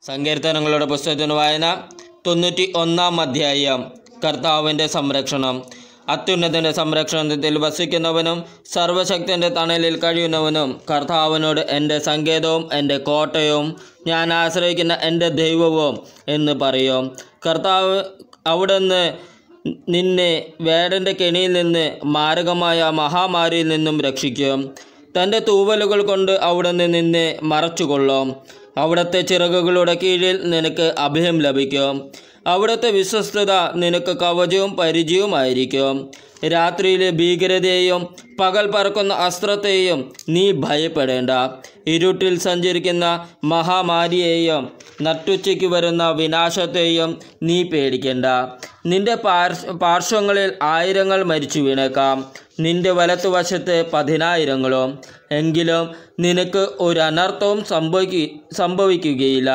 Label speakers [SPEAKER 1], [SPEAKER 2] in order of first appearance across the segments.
[SPEAKER 1] സങ്കീർത്തനങ്ങളുടെ പുസ്തകത്തിന് വായന തൊണ്ണൂറ്റി ഒന്നാം അധ്യായം കർത്താവിൻ്റെ സംരക്ഷണം അത്യുന്നതൻ്റെ സംരക്ഷണത്തിൽ വസിക്കുന്നവനും സർവശക്തൻ്റെ തണലിൽ കഴിയുന്നവനും കർത്താവിനോട് എൻ്റെ സങ്കേതവും എൻ്റെ കോട്ടയും ഞാൻ ആശ്രയിക്കുന്ന എൻ്റെ ദൈവവും എന്ന് പറയും കർത്താവ് അവിടുന്ന് നിന്നെ വേടൻ്റെ കെണിയിൽ നിന്ന് മാരകമായ മഹാമാരിയിൽ നിന്നും രക്ഷിക്കും തൻ്റെ തൂവലുകൾ കൊണ്ട് അവിടുന്ന് നിന്നെ മറച്ചുകൊള്ളും അവിടുത്തെ ചിറകുകളുടെ കീഴിൽ നിനക്ക് അഭയം ലഭിക്കും അവിടുത്തെ വിശ്വസ്തത നിനക്ക് കവചവും പരിചയവുമായിരിക്കും രാത്രിയിലെ ഭീകരതയെയും പകൽ പറക്കുന്ന അസ്ത്രത്തെയും നീ ഭയപ്പെടേണ്ട ഇരുട്ടിൽ സഞ്ചരിക്കുന്ന മഹാമാരിയെയും നട്ടുച്ചയ്ക്ക് വരുന്ന വിനാശത്തെയും നീ പേടിക്കേണ്ട നിന്റെ പാർശ് പാർശ്വങ്ങളിൽ ആയിരങ്ങൾ മരിച്ചു വീണേക്കാം നിന്റെ വലത്തുവശത്ത് പതിനായിരങ്ങളും എങ്കിലും നിനക്ക് ഒരു അനർത്ഥവും സംഭവിക്കു സംഭവിക്കുകയില്ല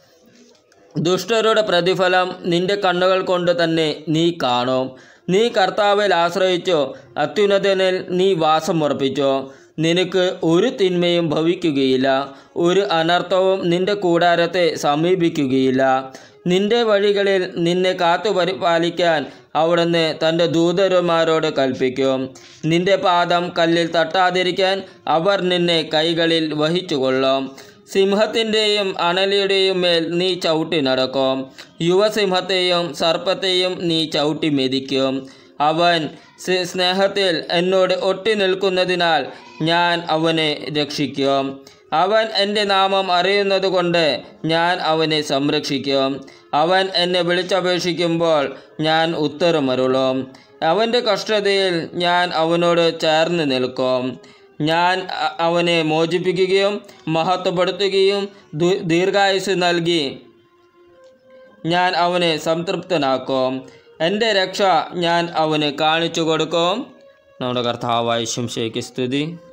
[SPEAKER 1] ദുഷ്ടരുടെ പ്രതിഫലം നിന്റെ കണ്ണുകൾ കൊണ്ട് തന്നെ നീ കാണും നീ കർത്താവിൽ ആശ്രയിച്ചോ അത്യുന്നതനിൽ നീ വാസമുറപ്പിച്ചോ നിനക്ക് ഒരു തിന്മയും ഭവിക്കുകയില്ല ഒരു അനർത്ഥവും നിന്റെ കൂടാരത്തെ സമീപിക്കുകയില്ല നിന്റെ വഴികളിൽ നിന്നെ കാത്തു പരിപാലിക്കാൻ അവിടുന്ന് തൻ്റെ ദൂതന്മാരോട് കൽപ്പിക്കും നിന്റെ പാദം കല്ലിൽ തട്ടാതിരിക്കാൻ അവർ നിന്നെ കൈകളിൽ വഹിച്ചുകൊള്ളും സിംഹത്തിൻ്റെയും അണലിയുടെയും മേൽ നീ ചവിട്ടി നടക്കും യുവസിംഹത്തെയും സർപ്പത്തെയും നീ ചവിട്ടി മെതിക്കും അവൻ സ് സ്നേഹത്തിൽ എന്നോട് ഒട്ടി നിൽക്കുന്നതിനാൽ ഞാൻ അവനെ രക്ഷിക്കും അവൻ എൻ്റെ നാമം അറിയുന്നതുകൊണ്ട് ഞാൻ അവനെ സംരക്ഷിക്കും അവൻ എന്നെ വിളിച്ചപേക്ഷിക്കുമ്പോൾ ഞാൻ ഉത്തരമരുളും അവൻ്റെ കഷ്ടതയിൽ ഞാൻ അവനോട് ചേർന്ന് നിൽക്കും ഞാൻ അ- അവനെ മോചിപ്പിക്കുകയും മഹത്വപ്പെടുത്തുകയും ദു- ദീർഘായുസ് നൽകി ഞാൻ അവനെ സംതൃപ്തനാക്കും എൻ്റെ രക്ഷ ഞാൻ അവന് കാണിച്ചു കൊടുക്കും നമ്മുടെ കർത്താവായ ശംശയ്ക്ക് സ്തുതി